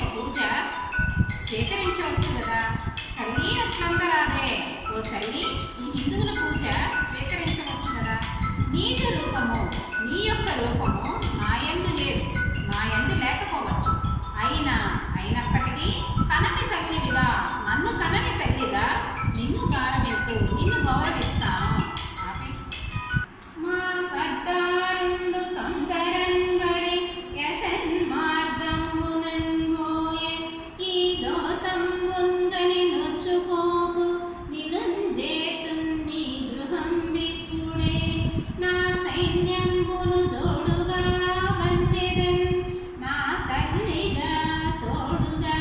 యొక్క పూజ స్వీకరించవచ్చు కదా తల్లి అట్లందరాదే ఓ తల్లి ఈ హిందువుల పూజ స్వీకరించవచ్చు కదా నీకు రూపము నీ యొక్క రూపము నా యందు లేదు నా యందు లేకపోవచ్చు అయినా అయినప్పటికీ కనని తల్లివిగా నన్ను కనని తల్లిగా నిన్ను గారవింతూ నిన్ను గౌరవిస్తాను ఆపే. మా సర్దారుండు తొందరన్బడి యసన్ మార్గమునన్మోయే ఈ దోసంబుందని నొచ్చుకోకు నినుంజేతున్ని గృహం విప్పుడే నా సైన్యంబును తోడుగా వంచెదన్ నా తల్లిగా తోడుగా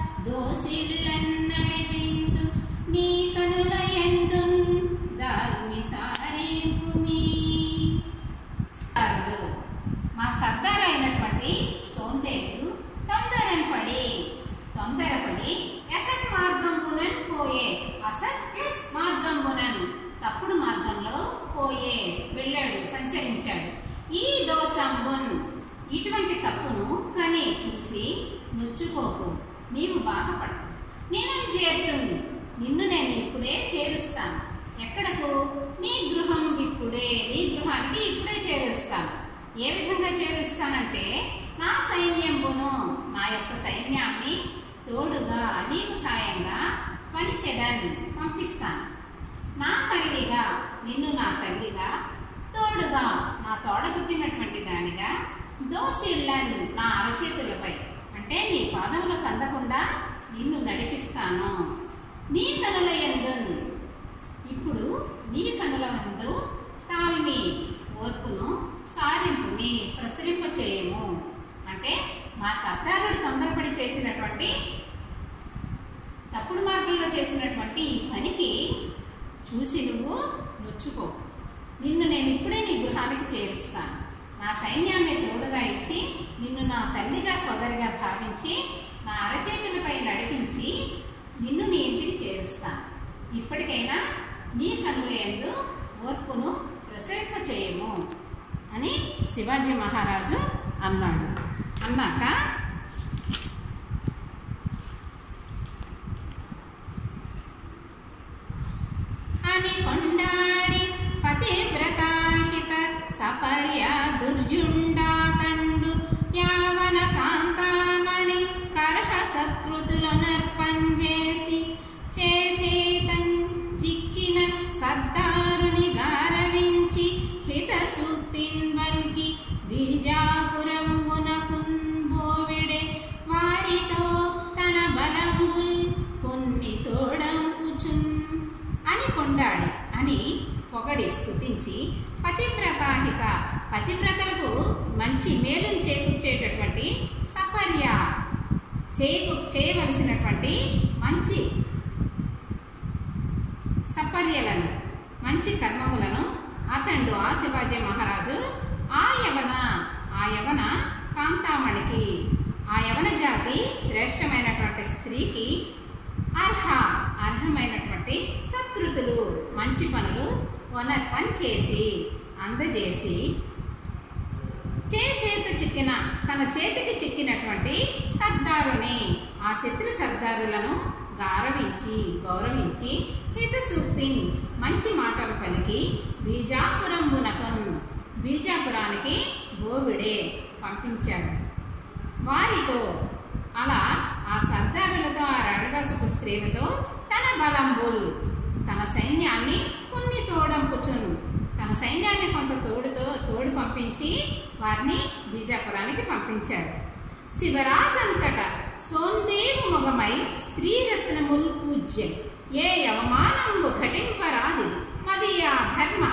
దోసిళ్ళన్నడిపింతు నీ కనుల ఎందున్ దాల్మి సారింపుమీ సర్దారుడు మా సర్దార్ అయినటువంటి సోందేవుడు తొందరపడి తొందరపడి అసత్ మార్గంబునన్ పోయే అసత్ ప్లస్ మార్గంబునన్ తప్పుడు మార్గంలో పోయే వెళ్ళాడు సంచరించాడు ఈ దోషంబున్ ఇటువంటి తప్పును కని చూసి నుచ్చుకోకు నీవు బాధపడకు నేను చేరుతుంది నిన్ను నేను ఇప్పుడే చేరుస్తాను ఎక్కడకు నీ గృహం ఇప్పుడే నీ గృహానికి ఇప్పుడే చేరుస్తాను ఏ విధంగా చేరుస్తానంటే నా సైన్యంబును నా యొక్క సైన్యాన్ని తోడుగా నీకు సాయంగా పనిచెదన్ పంపిస్తాను నా తల్లిగా నిన్ను నా తల్లిగా తోడుగా నా తోడ పుట్టినటువంటి దానిగా దోసిళ్ళన్ నా అరచేతులపై అంటే నీ పాదములకు అందకుండా నిన్ను నడిపిస్తాను నీ కనుల యందున్ ఇప్పుడు నీ కనుల ముందు తాల్మి ఓర్పును సారింపుని ప్రసరింప చేయము అంటే మా సర్దారుడు తొందరపడి చేసినటువంటి తప్పుడు మార్గంలో చేసినటువంటి ఈ పనికి చూసి నువ్వు నొచ్చుకో నిన్ను నేను ఇప్పుడే నీ గృహానికి చేరుస్తాను నా సైన్యాన్ని తోడుగా ఇచ్చి నిన్ను నా తల్లిగా సోదరిగా భావించి నా అరచేతులపై నడిపించి నిన్ను నీ ఇంటికి చేరుస్తాను ఇప్పటికైనా నీ కనుల యందు ఓర్పును ప్రసరింప చేయము అని శివాజీ మహారాజు అన్నాడు అన్నాక అని కొండాడి పతివ్రతాహిత సపర్య దుర్యుండాతండు యావన కాంతామణి కర్హ సత్కృతుల నర్పంజేసి చేసేతన్ చిక్కిన సర్దారుని గారవించి హిత సూక్తిన్ వల్కి బీజాపురమునకున్ బోవిడే వారితో తన బలంబుల్ కొన్ని తోడంపుచున్ అని కొండాడి అని పొగడి స్తుతించి పతివ్రతాహిత పతివ్రతలకు మంచి మేలును చేకూర్చేటటువంటి సపర్య చేయకు చేయవలసినటువంటి మంచి సపర్యలను మంచి కర్మములను అతడు ఆ శివాజీ మహారాజు ఆ యవన ఆ యవన కాంతామణికి ఆ యవన జాతి శ్రేష్టమైనటువంటి స్త్రీకి అర్హ అర్హమైనటువంటి సత్కృతులు మంచి పనులు వనర్పం చేసి అందజేసి చేసేత చిక్కిన తన చేతికి చిక్కినటువంటి సర్దారుని ఆ శత్రు సర్దారులను గారవించి గౌరవించి హితసూక్తి మంచి మాటలు పలికి బీజాపురంబునకన్ బీజాపురానికి బోవిడే పంపించాడు వారితో అలా ఆ సర్దారులతో ఆ రణవాసపు స్త్రీలతో తన బలంబుల్ తన సైన్యాన్ని కొన్ని తోడంపుచును తన సైన్యాన్ని కొంత తోడుతో తోడు పంపించి వారిని బీజాపురానికి పంపించాడు శివరాజంతట సోందేవు మొగమై స్త్రీరత్నముల్ పూజ్యం ఏ అవమానంబు ఘటింపరాది మది ఆ ధర్మ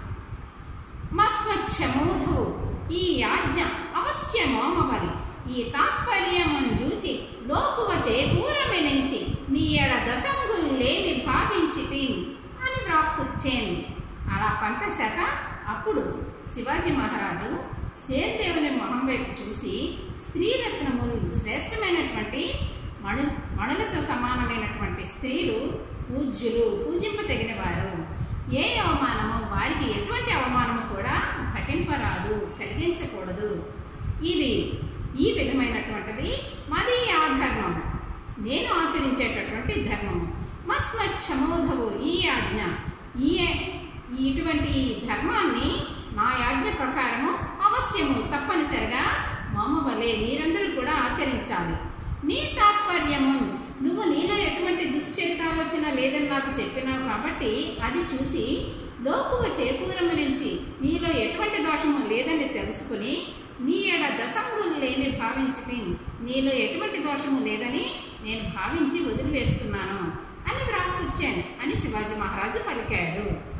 మస్వచ్ఛమూధు ఈ ఆజ్ఞ అవశ్యమోమవలి ఈ తాత్పర్యమును చూచి లోకువ చేకూరమెనించి నీయడ దశంగుల్లేమి భావించి తిని అని వ్రాక్కుచ్చేను అలా పంపేశాక అప్పుడు శివాజీ మహారాజు శేర్దేవుని మొహం వైపు చూసి స్త్రీరత్నములు శ్రేష్టమైనటువంటి మణు మణులతో సమానమైనటువంటి స్త్రీలు పూజ్యులు పూజింపతగిన వారు ఏ అవమానము వారికి ఎటువంటి అవమానము కూడా ఘటింపరాదు కలిగించకూడదు ఇది ఈ విధమైనటువంటిది మది ఆధర్మ నేను ఆచరించేటటువంటి ధర్మము మస్మచ్చమోధవు ఈ ఆజ్ఞ ఈ ఇటువంటి ధర్మాన్ని నా యాజ్ఞ ప్రకారము అవశ్యము తప్పనిసరిగా మామ వలె మీరందరూ కూడా ఆచరించాలి నీ తాత్పర్యము నువ్వు నీలో ఎటువంటి దుశ్చరితాలోచన లేదని నాకు చెప్పినావు కాబట్టి అది చూసి లోకువ చేకూరము నుంచి నీలో ఎటువంటి దోషము లేదని తెలుసుకుని నీ ఎడ దశంగులేమి భావించి నీలో ఎటువంటి దోషము లేదని నేను భావించి వదిలివేస్తున్నాను అని వ్రాపుచ్చాను అని శివాజీ మహారాజు పలికాడు